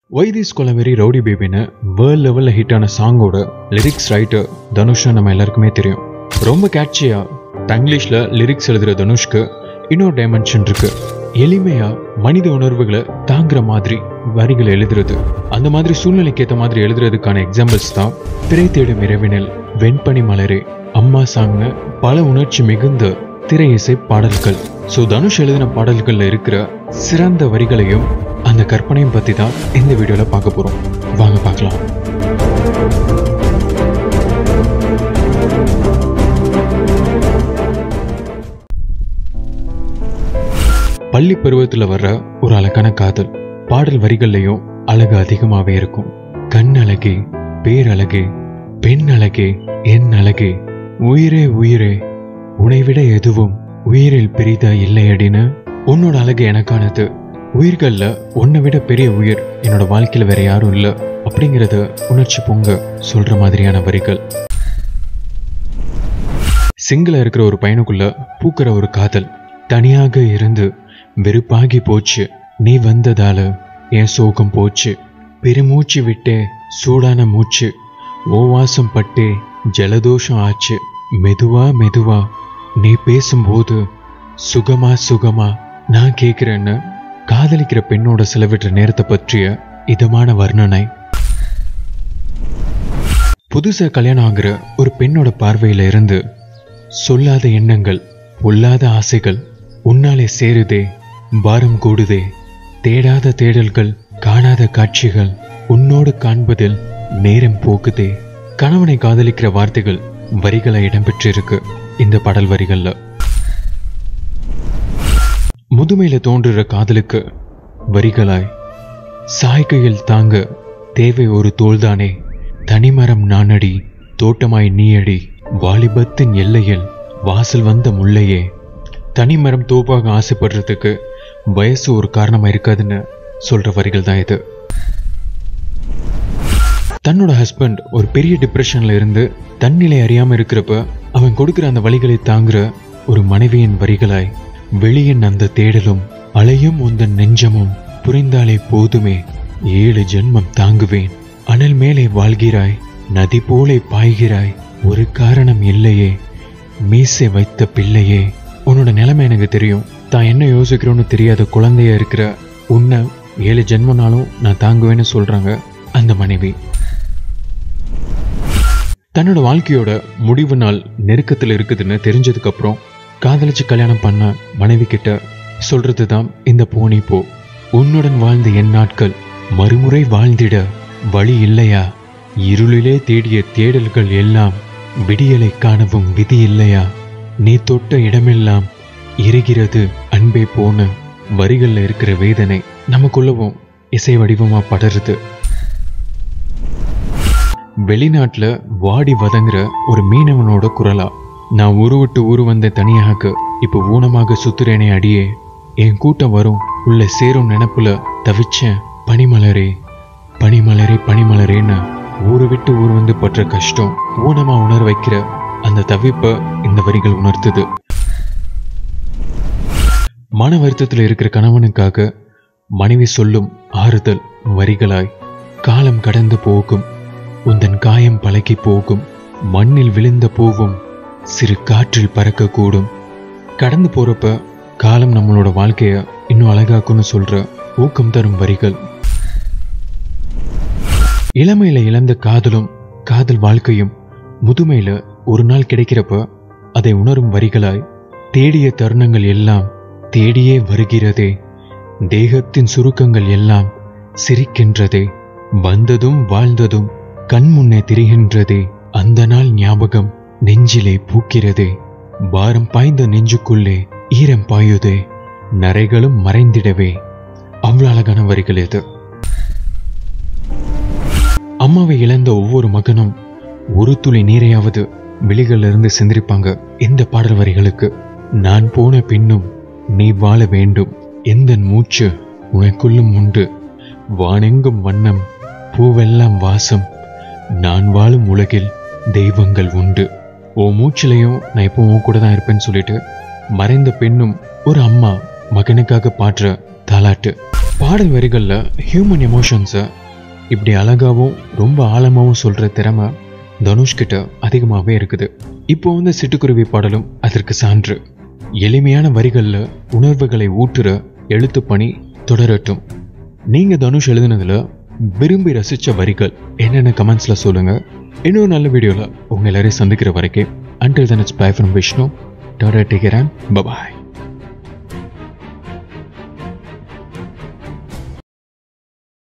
Y this Kolaveri rowdy பேபின்னு world லெவலில் ஹிட்டான சாங்கோட லிரிக்ஸ் ரைட்டர் தனுஷ்னு நம்ம எல்லாருக்குமே தெரியும் ரொம்ப கேட்சியா தங்கிலீஷில் லிரிக்ஸ் எழுதுகிற தனுஷ்க்கு இன்னொரு டைமென்ஷன் இருக்கு எளிமையா மனித உணர்வுகளை தாங்குற மாதிரி வரிகளை எழுதுறது அந்த மாதிரி சூழ்நிலைக்கு ஏற்ற மாதிரி எழுதுறதுக்கான எக்ஸாம்பிள்ஸ் தான் திரை தேடும் இரவினில் வெண்பனி மலரே அம்மா சாங்னு பல உணர்ச்சி மிகுந்த திரை இசை பாடல்கள் ஸோ தனுஷ் எழுதின பாடல்கள்ல இருக்கிற சிறந்த வரிகளையும் அந்த கற்பனையும் பத்தி தான் இந்த வீடியோல பார்க்க போறோம் வாங்க பார்க்கலாம் பள்ளி பருவத்துல வர்ற ஒரு அழகான காதல் பாடல் வரிகள்லயும் அழகு அதிகமாவே இருக்கும் கண் அழகே பேரழகே பெண் அழகே என் அழகே உயிரே உயிரே உன்னை விட எதுவும் உயிரில் பெரிதா இல்லையடின்னு உன்னோட அழகு எனக்கானது உயிர்கள்ல உன்னை விட பெரிய உயிர் என்னோட வாழ்க்கையில வேற யாரும் இல்ல அப்படிங்கறத உணர்ச்சி பொங்க சொல்ற மாதிரியான வரிகள் சிங்கிளா இருக்கிற ஒரு பையனுக்குள்ள பூக்கிற ஒரு காதல் தனியாக இருந்து வெறுப்பாகி போச்சு நீ வந்ததால என் சோகம் போச்சு பெருமூச்சு விட்டே சூடான மூச்சு ஓ வாசம் பட்டே ஜலதோஷம் ஆச்சு மெதுவா மெதுவா நீ பேசும்போது சுகமா சுகமா நான் கேட்கிறேன்னு காதலிக்கிற பெண்ணோட செலவிடுற நேரத்தை பற்றிய இதமான வர்ணனை புதுசா கல்யாணம் ஆகிற ஒரு பெண்ணோட பார்வையில இருந்து சொல்லாத எண்ணங்கள் பொல்லாத ஆசைகள் உன்னாலே சேருதே பாரம் கூடுதே தேடாத தேடல்கள் காணாத காட்சிகள் உன்னோடு காண்பதில் நேரம் போகுதே கணவனை காதலிக்கிற வார்த்தைகள் வரிகளை இடம்பெற்றிருக்கு இந்த பாடல் வரிகள்ல முதுமையில தோன்றுற காதலுக்கு வரிகளாய் சாய்கையில் தாங்க தேவை ஒரு தோள்தானே தனிமரம் நானடி தோட்டமாய் நீயடி வாலிபத்தின் எல்லையில் வாசல் வந்த முல்லையே தனிமரம் தோப்பாக ஆசைப்படுறதுக்கு வயசு ஒரு காரணமா இருக்காதுன்னு சொல்ற வரிகள் தான் இது தன்னோட ஹஸ்பண்ட் ஒரு பெரிய டிப்ரெஷன்ல இருந்து தன்னிலை அறியாம இருக்கிறப்ப அவன் கொடுக்கிற அந்த வழிகளை தாங்குற ஒரு மனைவியின் வரிகளாய் வெளியின் அந்த தேடலும் அலையும் உந்தன் நெஞ்சமும் புரிந்தாலே போதுமே ஏழு ஜென்மம் தாங்குவேன் அனல் மேலே வாழ்கிறாய் நதி போலே பாய்கிறாய் ஒரு காரணம் இல்லையே மீசை வைத்த பிள்ளையே உன்னோட நிலைமை எனக்கு தெரியும் தான் என்ன யோசிக்கிறோன்னு தெரியாத குழந்தையா இருக்கிற உன்னை ஏழு ஜென்மனாலும் நான் தாங்குவேன்னு சொல்றாங்க அந்த மனைவி தன்னோட வாழ்க்கையோட முடிவு நாள் நெருக்கத்தில் இருக்குதுன்னு தெரிஞ்சதுக்கு அப்புறம் காதலிச்சு கல்யாணம் பண்ண மனைவி கிட்ட சொல்றது தான் இந்த போனி போ உன்னுடன் வாழ்ந்த என் நாட்கள் மறுமுறை வாழ்ந்திட வழி இல்லையா இருளிலே தேடிய தேடல்கள் எல்லாம் விடியலை காணவும் விதி இல்லையா நீ தொட்ட இடமெல்லாம் எரிகிறது அன்பே போன வரிகள்ல இருக்கிற வேதனை நமக்குள்ளவும் இசை வடிவமா படருது வெளிநாட்டுல வாடி வதங்குற ஒரு மீனவனோட குரலா நான் ஊரு விட்டு ஊரு வந்த தனியாக இப்ப ஊனமாக சுத்துறேனே அடியே என் கூட்டம் வரும் உள்ள சேரும் நினப்புல தவிச்சேன் பனிமலரே பனிமலரே பனிமலரேன்னு ஊரு விட்டு ஊர் வந்து பற்ற கஷ்டம் ஊனமா உணர வைக்கிற அந்த தவிப்ப இந்த வரிகள் உணர்த்துது மன வருத்தத்தில் இருக்கிற கணவனுக்காக மனைவி சொல்லும் ஆறுதல் வரிகளாய் காலம் கடந்து போகும் உந்தன் காயம் பழகி போகும் மண்ணில் விழுந்த பூவும் சிறு காற்றில் பறக்கக்கூடும் கடந்து போறப்ப காலம் நம்மளோட வாழ்க்கைய இன்னும் அழகாக்குன்னு சொல்ற ஊக்கம் தரும் வரிகள் இளமையில இழந்த காதலும் காதல் வாழ்க்கையும் முதுமையில ஒரு நாள் கிடைக்கிறப்ப அதை உணரும் வரிகளாய் தேடிய தருணங்கள் எல்லாம் தேடியே வருகிறதே தேகத்தின் சுருக்கங்கள் எல்லாம் சிரிக்கின்றதே வந்ததும் வாழ்ந்ததும் கண் முன்னே திரிகின்றதே அந்த நாள் ஞாபகம் நெஞ்சிலே பூக்கிறதே பாரம் பாய்ந்த நெஞ்சுக்குள்ளே ஈரம் பாயுதே நரைகளும் மறைந்திடவே அவ்வளவு அழகான வரிகள் இது அம்மாவை இழந்த ஒவ்வொரு மகனும் ஒரு துளி நீரையாவது விழிகள்ல இருந்து சிந்திருப்பாங்க இந்த பாடல் வரிகளுக்கு நான் போன பின்னும் நீ வாழ வேண்டும் எந்த மூச்சு உனக்குள்ளும் உண்டு வானெங்கும் வண்ணம் பூவெல்லாம் வாசம் நான் வாழும் உலகில் தெய்வங்கள் உண்டு ஓ மூச்சிலையும் நான் எப்பவும் உன் கூட தான் இருப்பேன்னு சொல்லிட்டு மறைந்த பெண்ணும் ஒரு அம்மா மகனுக்காக பாடுற தாலாட்டு பாடல் வரிகளில் ஹியூமன் எமோஷன்ஸை இப்படி அழகாகவும் ரொம்ப ஆழமாகவும் சொல்கிற திறமை தனுஷ்கிட்ட அதிகமாகவே இருக்குது இப்போ வந்து சிட்டுக்குருவி பாடலும் அதற்கு சான்று எளிமையான வரிகளில் உணர்வுகளை ஊற்றுற எழுத்து பணி தொடரட்டும் நீங்கள் தனுஷ் எழுதுனதுல விரும்பி ரசித்த வரிகள் என்னென்ன கமெண்ட்ஸில் சொல்லுங்கள் இன்னொரு நல்ல வீடியோவில் உங்கள் எல்லாரையும் சந்திக்கிற வரைக்கும் until then it's bye from Vishnu tata take bye bye